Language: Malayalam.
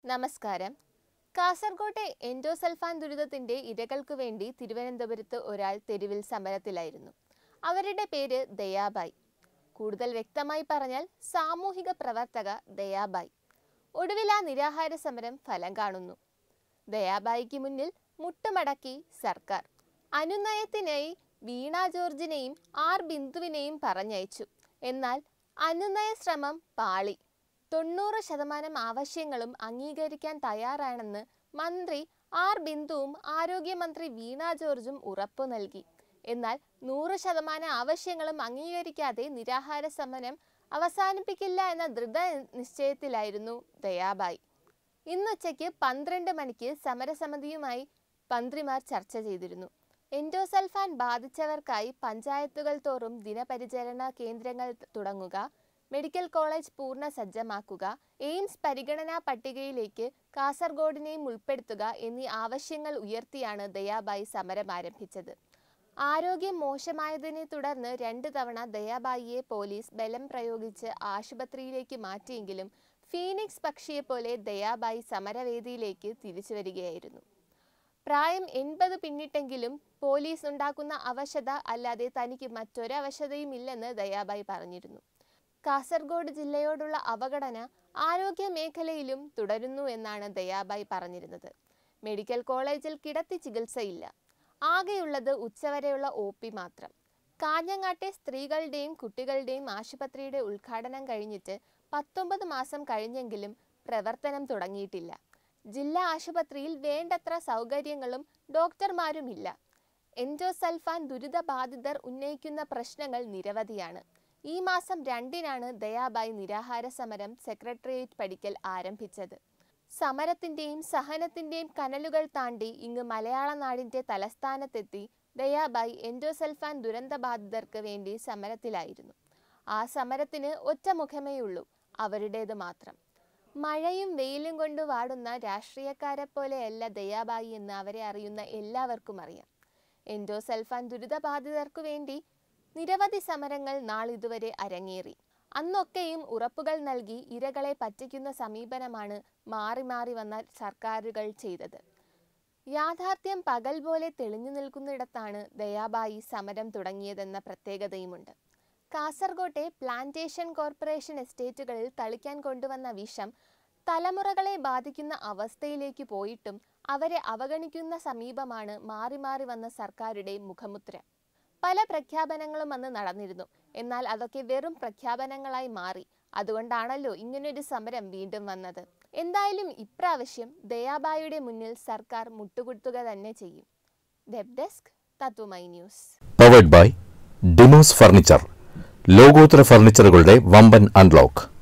നമസ്കാരം കാസർകോട്ടെ എൻഡോസൾഫാൻ ദുരിതത്തിന്റെ ഇരകൾക്കു വേണ്ടി തിരുവനന്തപുരത്ത് ഒരാൾ തെരുവിൽ സമരത്തിലായിരുന്നു അവരുടെ പേര് ദയാബായി കൂടുതൽ വ്യക്തമായി പറഞ്ഞാൽ സാമൂഹിക പ്രവർത്തക ദയാബായി ഒടുവിൽ ആ നിരാഹാര സമരം ഫലം കാണുന്നു ദയാബായിക്ക് മുന്നിൽ മുട്ടുമടക്കി സർക്കാർ അനുനയത്തിനായി വീണ ജോർജിനെയും ആർ ബിന്ദുവിനെയും പറഞ്ഞയച്ചു എന്നാൽ അനുനയ ശ്രമം പാളി തൊണ്ണൂറ് ശതമാനം ആവശ്യങ്ങളും അംഗീകരിക്കാൻ തയ്യാറാണെന്ന് മന്ത്രി ആർ ബിന്ദുവും ആരോഗ്യമന്ത്രി വീണ ജോർജും ഉറപ്പു നൽകി എന്നാൽ നൂറ് ശതമാനം ആവശ്യങ്ങളും അംഗീകരിക്കാതെ നിരാഹാര സമരം അവസാനിപ്പിക്കില്ല എന്ന ദൃഢ നിശ്ചയത്തിലായിരുന്നു ദയാബായി ഇന്നുച്ചയ്ക്ക് പന്ത്രണ്ട് മണിക്ക് സമരസമിതിയുമായി മന്ത്രിമാർ ചർച്ച ചെയ്തിരുന്നു എൻഡോസൾഫാൻ ബാധിച്ചവർക്കായി പഞ്ചായത്തുകൾ തോറും ദിനപരിചരണ കേന്ദ്രങ്ങൾ തുടങ്ങുക മെഡിക്കൽ കോളേജ് പൂർണ്ണ സജ്ജമാക്കുക എയിംസ് പരിഗണനാ പട്ടികയിലേക്ക് കാസർഗോഡിനെയും ഉൾപ്പെടുത്തുക എന്നീ ആവശ്യങ്ങൾ ഉയർത്തിയാണ് ദയാബായി സമരം ആരംഭിച്ചത് ആരോഗ്യം മോശമായതിനെ തുടർന്ന് രണ്ട് തവണ ദയാബായിയെ പോലീസ് ബലം പ്രയോഗിച്ച് ആശുപത്രിയിലേക്ക് മാറ്റിയെങ്കിലും ഫീനിക്സ് പക്ഷിയെപ്പോലെ ദയാബായി സമരവേദിയിലേക്ക് തിരിച്ചു വരികയായിരുന്നു പ്രായം എൺപത് പിന്നിട്ടെങ്കിലും പോലീസ് ഉണ്ടാക്കുന്ന അവശത അല്ലാതെ തനിക്ക് മറ്റൊരവശതയും ഇല്ലെന്ന് ദയാബായി പറഞ്ഞിരുന്നു കാസർഗോഡ് ജില്ലയോടുള്ള അവഗണന ആരോഗ്യ മേഖലയിലും തുടരുന്നു എന്നാണ് ദയാബായി പറഞ്ഞിരുന്നത് മെഡിക്കൽ കോളേജിൽ കിടത്തി ചികിത്സയില്ല ആകെയുള്ളത് ഉച്ചവരെയുള്ള ഒ പി മാത്രം കാഞ്ഞങ്ങാട്ടെ സ്ത്രീകളുടെയും കുട്ടികളുടെയും ആശുപത്രിയുടെ ഉദ്ഘാടനം കഴിഞ്ഞിട്ട് പത്തൊമ്പത് മാസം കഴിഞ്ഞെങ്കിലും പ്രവർത്തനം തുടങ്ങിയിട്ടില്ല ജില്ലാ ആശുപത്രിയിൽ വേണ്ടത്ര സൗകര്യങ്ങളും ഡോക്ടർമാരുമില്ല എൻഡോസൾഫാൻ ദുരിതബാധിതർ ഉന്നയിക്കുന്ന പ്രശ്നങ്ങൾ നിരവധിയാണ് ഈ മാസം രണ്ടിനാണ് ദയാബായി നിരാഹാര സമരം സെക്രട്ടേറിയറ്റ് പടിക്കൽ ആരംഭിച്ചത് സമരത്തിന്റെയും സഹനത്തിന്റെയും കനലുകൾ താണ്ടി ഇങ്ങ് മലയാള നാടിന്റെ തലസ്ഥാനത്തെത്തി ദയാബായി എൻഡോസൾഫാൻ ദുരന്തബാധിതർക്ക് വേണ്ടി സമരത്തിലായിരുന്നു ആ സമരത്തിന് ഒറ്റ മുഖമേയുള്ളൂ അവരുടേത് മാത്രം മഴയും വെയിലും കൊണ്ട് വാടുന്ന രാഷ്ട്രീയക്കാരെ പോലെയല്ല ദയാബായി എന്ന് അവരെ അറിയുന്ന എല്ലാവർക്കും അറിയാം എൻഡോസൾഫാൻ ദുരിതബാധിതർക്കു വേണ്ടി നിരവധി സമരങ്ങൾ നാളിതുവരെ അരങ്ങേറി അന്നൊക്കെയും ഉറപ്പുകൾ നൽകി ഇരകളെ പറ്റിക്കുന്ന സമീപനമാണ് മാറി മാറി വന്ന സർക്കാരുകൾ ചെയ്തത് യാഥാർത്ഥ്യം പകൽ പോലെ തെളിഞ്ഞു നിൽക്കുന്നിടത്താണ് ദയാബായി സമരം തുടങ്ങിയതെന്ന പ്രത്യേകതയുമുണ്ട് കാസർകോട്ടെ പ്ലാന്റേഷൻ കോർപ്പറേഷൻ എസ്റ്റേറ്റുകളിൽ തളിക്കാൻ കൊണ്ടുവന്ന വിഷം തലമുറകളെ ബാധിക്കുന്ന അവസ്ഥയിലേക്ക് പോയിട്ടും അവരെ അവഗണിക്കുന്ന സമീപമാണ് മാറി മാറി വന്ന സർക്കാരുടെ മുഖമുദ്ര പല പ്രഖ്യാപനങ്ങളും അന്ന് നടന്നിരുന്നു എന്നാൽ അതൊക്കെ വെറും പ്രഖ്യാപനങ്ങളായി മാറി അതുകൊണ്ടാണല്ലോ ഇങ്ങനൊരു സമരം വീണ്ടും വന്നത് എന്തായാലും ഇപ്രാവശ്യം ദയാബായുടെ മുന്നിൽ സർക്കാർ മുട്ടുകുത്തുക തന്നെ ചെയ്യും web desk Tatwamayi news powered by Demos furniture ലോകോത്തര ഫർണിച്ചറുകളുടെ വമ്പൻ അൺലോക്ക്